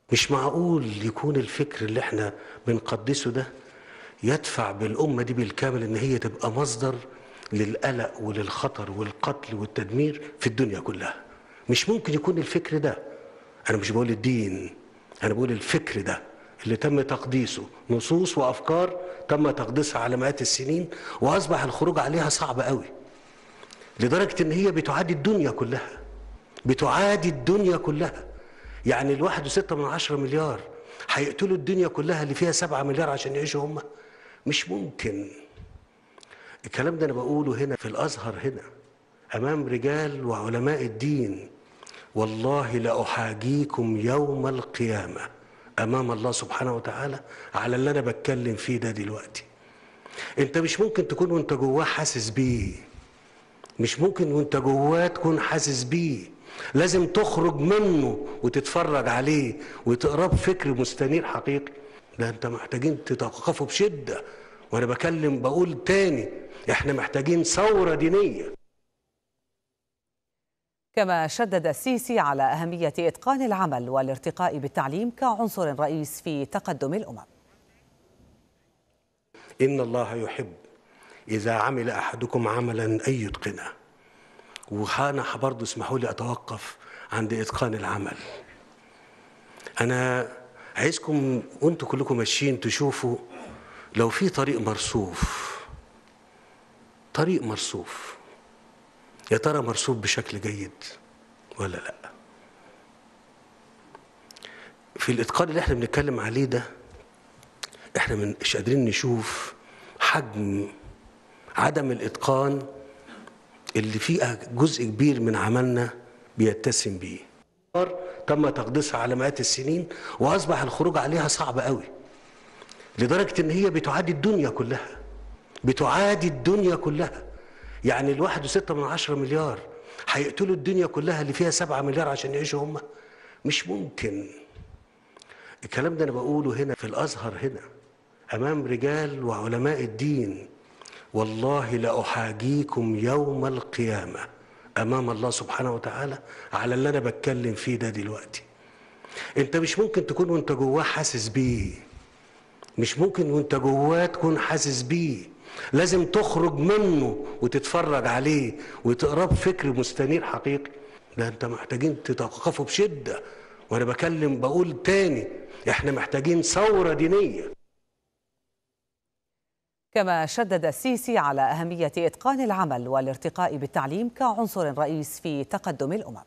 مش معقول يكون الفكر اللي احنا بنقدسه ده يدفع بالأمة دي بالكامل إن هي تبقى مصدر للقلق وللخطر والقتل والتدمير في الدنيا كلها مش ممكن يكون الفكر ده أنا مش بقول الدين أنا بقول الفكر ده اللي تم تقديسه نصوص وأفكار تم تقديسها على مئات السنين وأصبح الخروج عليها صعب قوي لدرجة إن هي بتعادي الدنيا كلها بتعادي الدنيا كلها يعني الواحد وستة من عشرة مليار هيقتلوا الدنيا كلها اللي فيها سبعة مليار عشان يعيشوا هم مش ممكن الكلام ده أنا بقوله هنا في الأزهر هنا أمام رجال وعلماء الدين والله لأحاجيكم يوم القيامة أمام الله سبحانه وتعالى على اللي أنا بتكلم فيه ده دلوقتي أنت مش ممكن تكون وأنت جواه حاسس بيه مش ممكن وأنت جواه تكون حاسس بيه لازم تخرج منه وتتفرج عليه وتقراه بفكر مستنير حقيقي ده انت محتاجين تتوقفوا بشده وانا بكلم بقول تاني احنا محتاجين ثوره دينيه كما شدد السيسي على أهمية إتقان العمل والارتقاء بالتعليم كعنصر رئيس في تقدم الأمم ان الله يحب اذا عمل احدكم عملا ان يتقنه وأنا برضه اسمحوا لي أتوقف عند إتقان العمل أنا عايزكم وأنتوا كلكم ماشيين تشوفوا لو في طريق مرصوف طريق مرصوف يا ترى مرصوف بشكل جيد ولا لا في الإتقان اللي احنا بنتكلم عليه ده احنا من مش قادرين نشوف حجم عدم الإتقان اللي فيه جزء كبير من عملنا بيتسم بيه تم تقديسها على مئات السنين واصبح الخروج عليها صعب قوي لدرجه ان هي بتعادي الدنيا كلها بتعادي الدنيا كلها يعني الواحد وستة من عشرة مليار هيقتلوا الدنيا كلها اللي فيها سبعة مليار عشان يعيشوا هم مش ممكن الكلام ده انا بقوله هنا في الازهر هنا امام رجال وعلماء الدين والله لأحاجيكم يوم القيامة أمام الله سبحانه وتعالى على اللي أنا بتكلم فيه ده دلوقتي أنت مش ممكن تكون وأنت جواه حاسس بيه مش ممكن وأنت جواه تكون حاسس بيه لازم تخرج منه وتتفرج عليه وتقراه بفكر مستنير حقيقي ده أنت محتاجين تتوقفوا بشدة وأنا بكلم بقول تاني إحنا محتاجين ثورة دينية كما شدد السيسي على أهمية إتقان العمل والارتقاء بالتعليم كعنصر رئيس في تقدم الأمم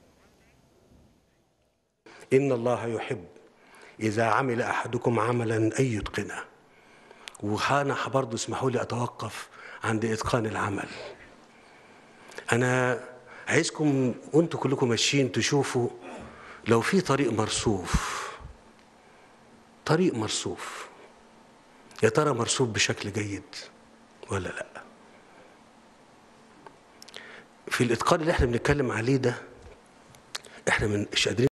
إن الله يحب إذا عمل أحدكم عملا أن يتقنه وأنا برضه اسمحوا لي أتوقف عند إتقان العمل أنا عايزكم وأنتوا كلكم ماشيين تشوفوا لو في طريق مرصوف طريق مرصوف يا ترى مرصوف بشكل جيد ولا لا في الاتقان اللي احنا بنتكلم عليه ده احنا من مش قادرين